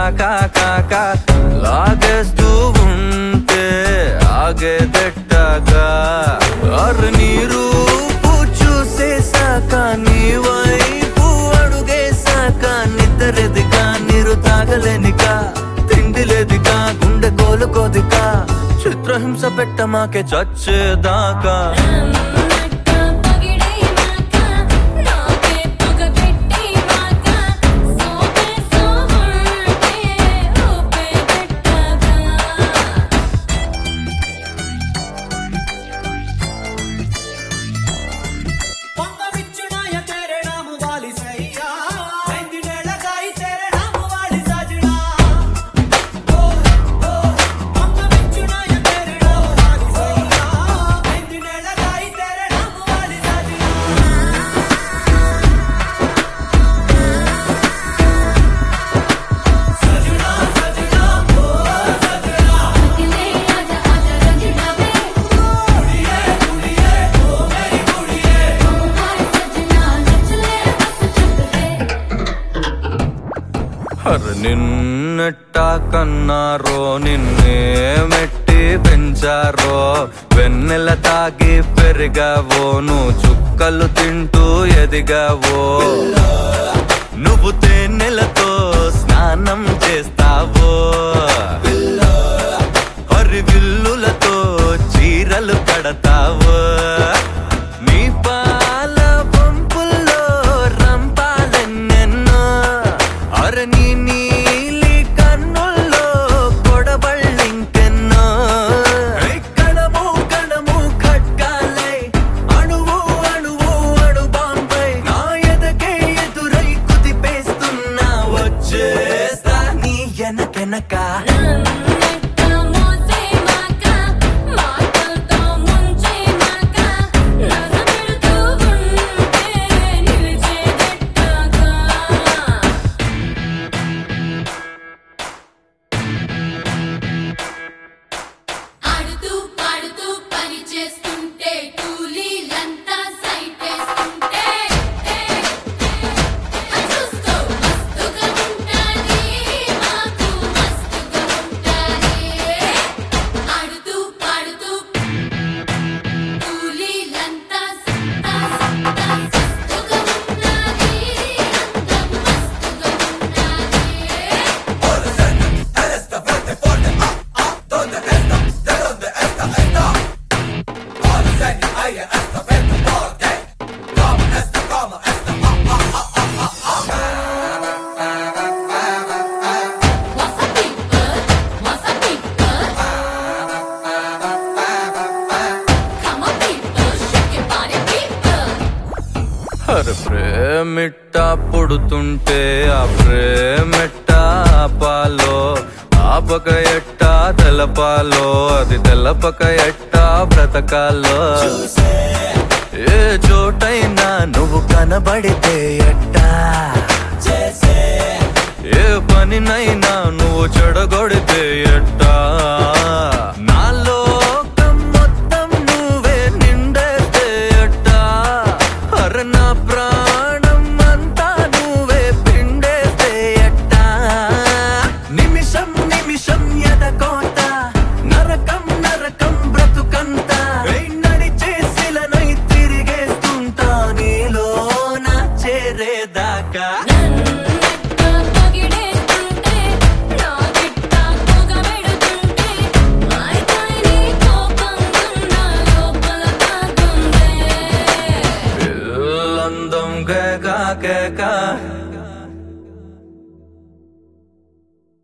కాకా కాకా లాగేస్తూ ఉంటే ఆగేదెట్టాక అరు నీరు చూసేసాక నీ వైపు అడుగేసాక నిద్రెదిగా నీరు తాగలేనిక తిండి లేదిగా గుండె కోలుకోదిగా చిత్రహింస పెట్టమాకే చచ్చేదాకా నన్నట్ట పగిడే మాక నాకే పగబెట్టి మాక సోపే సోహంటే ఓపే పెట్టగా పొంగవిచ్చునాయ తేరే నాము వాలి సయ్యా వెంగినేలగాయి తేరే నాము వాలి సజనా ఓ ఓ పొంగవిచ్చునాయ తేరే నాము వాలి సయ్యా వెంగినేలగాయి తేరే నాము వాలి సజనా సజనా సజనా ఓ సజనా అకిలే ఆజా ఆజా రంజినావే కుడియే కుడియే ఓ మేరీ కుడియే హాయ్ సజనా నచ్చలే బస్ చుట్టదే అరే నిన్నెట్ట కన్నారో నిన్నే మెట్టి పెంచారో వెన్నెల తాగి పెరిగావో నువ్వు చుక్కలు తింటూ ఎదిగావో నువ్వు తేనెలతో స్నానం చేస్తావో హరి విల్లులతో చీరలు కడతావో నీ పాల పంపుల్లో రంపాలెన్నెన్నో అర నీ నీలి కన్నుల్లో కొడబళ్ళింకెన్నో కణము కణము ఖడ్గాలై అణువు అణువు అణు బాంబై నా ఎదకే ఎదురై కుదిపేస్తున్నా వచ్చేస్తా నీ ఎనకెనక నన్నట్ట మోసే మాక మాటలతో ముంచే మాక నగబెడుతూ ఉంటే నిలిచేదెట్టాగా ఆడుతూ పాడుతూ పని చేస్తుంటే కూలీలంతా సైటేస్తుంటే చూస్తూ మస్తుగా ఉంటాది మాకు మస్తుగా ఉంటాది ఆడుతూ పాడుతూ కూలీలంతా సత్తా సత్తా మస్తుగా ఉంటాది అందం మస్తుగా ఉంటాది What's up, people? What's up, people? Come on, people, shake your body, people. అరే ప్రేమిట్ట పుడుతుంటే ఆ ప్రేమిట్ట ఆపాలో ఆపక ఎట్ట తెలపాలో అది తెలపక ఎట్ట బ్రతకాలో ఏ చోటైనా నువ్వు కనబడితే ఎట్టా ఏ పనినైనా నువ్వు చెడగొడితే ఎట్టా నా లోకం మొత్తం నువ్వే నిండేస్తే ఎట్టా అర నా ప్రాణం అంతా నువ్వే పిండేస్తే ఎట్టా నిమిషం నిమిషం ఎదకోత నరకం నరకం బ్రతుకంత నడిచేసిలనై తిరిగేస్తుంటా నీలో నా చేరేదాకా నన్నట్ట పగిడేస్తుంటే నా గిట్ట పొగబెడుతుంటే మాయకాయని కోపంగున్నా లోపల కాకుందే పిల్లందం కేక కేక